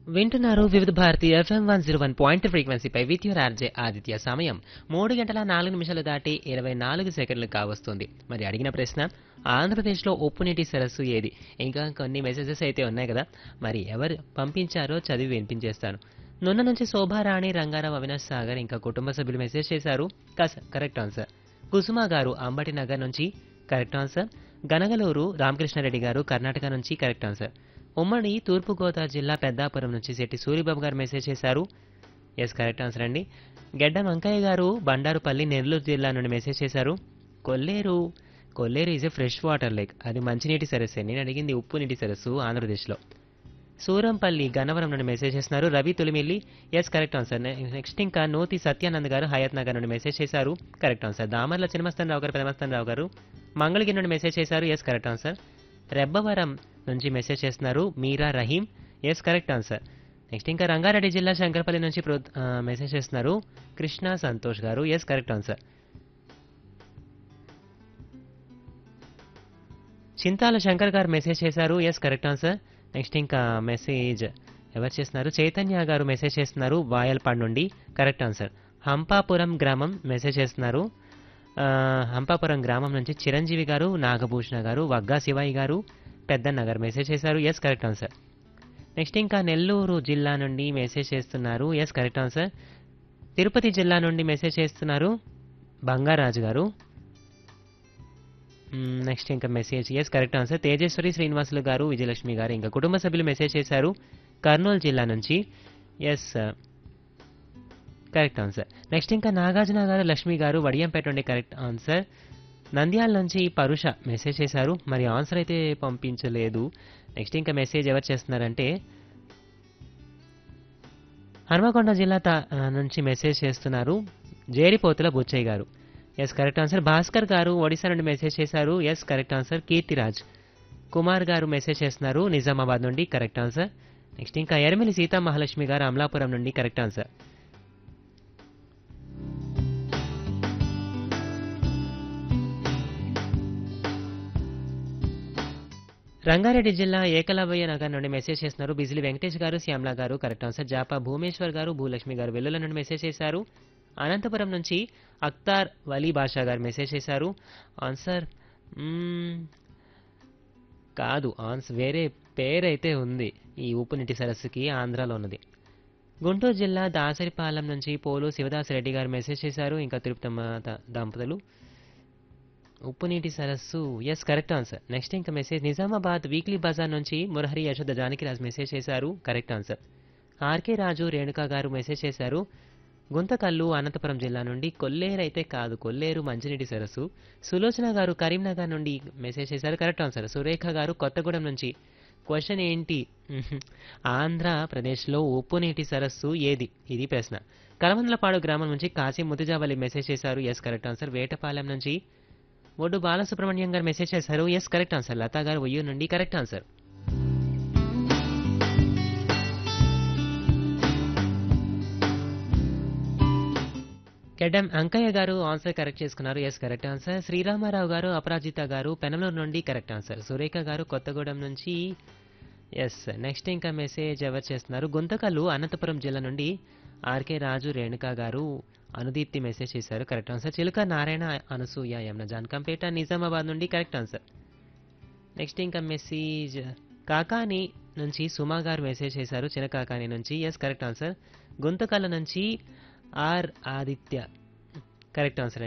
వింటున్నారు Vividh Bharati FM one zero one point ఫ్రీక్వెన్సీపై with your RJ Aditya సమయం మూడు గంటల నాలుగు నిమిషాలు దాటి ఇరవై నాలుగు సెకండ్లు కావస్తుంది మరి అడిగిన ప్రశ్న ఆంధ్రప్రదేశ్లో ఉప్పు నీటి సరస్సు ఏది ఇంకా కొన్ని మెసేజెస్ అయితే ఉన్నాయి కదా మరి ఎవరు పంపించారో చదివి వినిపించేస్తాను నున్న నుంచి శోభారాణి రంగారావు అవినాష్ సాగర్ ఇంకా కుటుంబ సభ్యులు మెసేజ్ చేశారు కస- కరెక్ట్ ఆన్సర్ కుసుమ గారు అంబటి నగర్ నుంచి కరెక్ట్ ఆన్సర్ గనగలూరు రామకృష్ణారెడ్డి గారు కర్ణాటక నుంచి కరెక్ట్ ఆన్సర్ ఉమ్మడి తూర్పుగోదావరి జిల్లా పెద్దాపురం నుంచి శెట్టి సూరిబాబు గారు మెసేజ్ చేశారు ఎస్ కరెక్ట్ ఆన్సర్ అండి గెడ్డం అంకయ్య గారు బండారుపల్లి నెల్లూరు జిల్లా నుండి మెసేజ్ చేశారు Kolleru Kolleru is a fresh water lake అది మంచినీటి సరస్సే నేను అడిగింది ఉప్పు నీటి సరస్సు ఆంధ్రప్రదేశ్లో సూరంపల్లి గన్నవరం నుండి మెసేజ్ చేస్తున్నారు Ravi Tolimilli yes correct answer next ఇంకా నోతి సత్యానంద్ గారు హయత్ నగర్ నుండి మెసేజ్ చేశారు కరెక్ట్ ఆన్సర్ దామర్ల చిన్నమస్తన్ రావు గారు పెదమస్తన్ రావు గారు మంగళగిరి నుండి మెసేజ్ చేశారు ఎస్ కరెక్ట్ ఆన్సర్ రెబ్బవరం నుంచి మెసేజ్ చేస్తున్నారు Meera Rahim yes correct answer next ఇంకా రంగారెడ్డి జిల్లా శంకరపల్లి నుంచి ప్రో ఆ, మెసేజ్ చేస్తున్నారు Krishna Santosh garu yes correct answer Chintala Shankar garu message చేశారు ఎస్ కరెక్ట్ ఆన్సర్ నెక్స్ట్ ఇంకా మెసేజ్ ఎవరు చేస్తున్నారు చైతన్య గారు మెసేజ్ చేస్తున్నారు వాయల్పాడ్ నుండి కరెక్ట్ ఆన్సర్ హంపాపురం గ్రామం మెసేజ్ చేస్తున్నారు ఆ, హంపాపురం గ్రామం నుంచి చిరంజీవి గారు నాగభూషణ గారు వగ్గా శివయ్య గారు పెద్దన్న గారు మెసేజ్ చేశారు ఎస్ కరెక్ట్ ఆన్సర్ నెక్స్ట్ ఇంకా నెల్లూరు జిల్లా నుండి మెసేజ్ చేస్తున్నారు ఎస్ కరెక్ట్ ఆన్సర్ తిరుపతి జిల్లా నుండి మెసేజ్ చేస్తున్నారు బంగారాజు గారు నెక్స్ట్ ఇంకా message yes correct answer Tejeswari Srinivasulu garu Vijayalakshmi గారు ఇంకా కుటుంబ సభ్యులు మెసేజ్ చేశారు కర్నూలు జిల్లా నుంచి ఎస్ కరెక్ట్ ఆన్సర్ నెక్స్ట్ ఇంకా నాగార్జున గారు లక్ష్మి గారు వడియంపేట నుండి కరెక్ట్ ఆన్సర్ నంద్యాల నుంచి పరుష మెసేజ్ చేశారు మరి ఆన్సర్ అయితే పంపించలేదు నెక్స్ట్ ఇంకా మెసేజ్ ఎవరు చేస్తున్నారంటే హనుమకొండ జిల్లా తా- ఆ, నుంచి మెసేజ్ చేస్తున్నారు జేరిపోతుల బుచ్చయ్య గారు ఎస్ కరెక్ట్ ఆన్సర్ భాస్కర్ గారు ఒడిశా నుండి మెసేజ్ చేశారు yes correct answer Keertiraj Kumar garu message చేస్తున్నారు నిజామాబాద్ నుండి కరెక్ట్ ఆన్సర్ నెక్స్ట్ ఇంకా ఎరమిలి సీతా మహాలక్ష్మి గారు అమలాపురం నుండి కరెక్ట్ ఆన్సర్ రంగారెడ్డి జిల్లా ఏకలవ్య నగర్ నుండి మెసేజ్ చేస్తున్నారు బిజిలి వెంకటేష్ గారు శ్యామ్లా గారు కరెక్ట్ ఆన్సర్ జాపా భూమేశ్వర్ గారు భూలక్ష్మి గారు వెల్లుల నుండి మెసేజ్ చేశారు అనంతపురం నుంచి అక్తార్ వలీ బాషా గారు మెసేజ్ చేశారు ఆన్సర్ మ్మ్, కాదు ఆన్సర్ వేరే పేరైతే ఉంది ఈ ఉప్పునీటి సరస్సుకి ఆంధ్రాలో ఉన్నది గుంటూరు జిల్లా దాసరిపాలెం నుంచి పోలు శివదాస్ రెడ్డి గారు మెసేజ్ చేశారు ఇంకా తిరుపతమ్మ ద- దంపతులు ఉప్పునీటి సరస్సు ఎస్ కరెక్ట్ ఆన్సర్ నెక్స్ట్ ఇంకా మెసేజ్ నిజామాబాద్ వీక్లీ బజార్ నుంచి మురహరి యశోద జానకిరాజ్ మెసేజ్ చేశారు correct answer RK Raju Renuka garu message చేశారు గుంతకల్లు అనంతపురం జిల్లా నుండి కొల్లేరు అయితే కాదు కొల్లేరు మంచినీటి సరస్సు సులోచన గారు కరీంనగర్ నుండి మెసేజ్ చేశారు కరెక్ట్ ఆన్సర్ సురేఖ గారు కొత్తగూడెం నుంచి క్వశ్చన్ ఏంటి ఆంధ్రప్రదేశ్లో ఉప్పు నీటి సరస్సు ఏది ఇది ప్రశ్న కలమందలపాడు గ్రామం నుంచి కాశీ ముతుజావలి మెసేజ్ చేశారు ఎస్ కరెక్ట్ ఆన్సర్ వేటపాలెం నుంచి ఒడ్డు బాలసుబ్రహ్మణ్యం గారు మెసేజ్ చేశారు ఎస్ కరెక్ట్ ఆన్సర్ లతా గారు ఉయ్యూరు నుండి correct answer Keddam Ankaiah garu answer correct చేసుకున్నారు yes correct answer Sriramarao garu Aparajita గారు పెనమలూరు నుండి కరెక్ట్ ఆన్సర్ సురేఖ గారు కొత్తగూడెం నుంచి ఎస్ నెక్స్ట్ ఇంకా మెసేజ్ ఎవరు చేస్తున్నారు గుంతకల్లు అనంతపురం జిల్లా నుండి ఆర్కే రాజు రేణుకా గారు అనుదీప్తి మెసేజ్ చేశారు కరెక్ట్ ఆన్సర్ చిలుక నారాయణ అనసూయ యమున జాన్కంపేట నిజామాబాద్ నుండి కరెక్ట్ ఆన్సర్ నెక్స్ట్ ఇంకా మెసేజ్ కాకాని నుంచి సుమా గారు మెసేజ్ చేశారు చిన్న కాకాని నుంచి ఎస్ కరెక్ట్ ఆన్సర్ గుంతకల్ల నుంచి ఆర్ ఆదిత్య కరెక్ట్ ఆన్సర్